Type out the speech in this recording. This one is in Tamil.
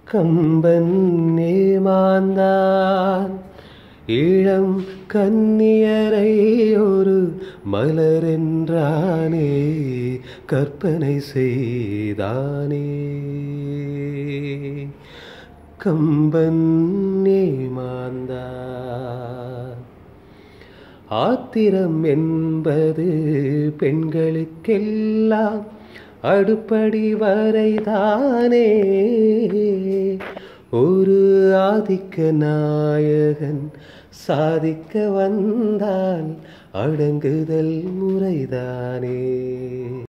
கம்பன் ஏமாந்தான் இளம் கன்னியரை ஒரு மலரென்றானே கற்பனை செய்தானே கம்பன் ஏமாந்தான் ஆத்திரம் என்பது பெண்களுக்கெல்லாம் அடுப்படி வரைதானே ஒரு ஆதிக்க நாயகன் சாதிக்க வந்தால் அடங்குதல் முறைதானே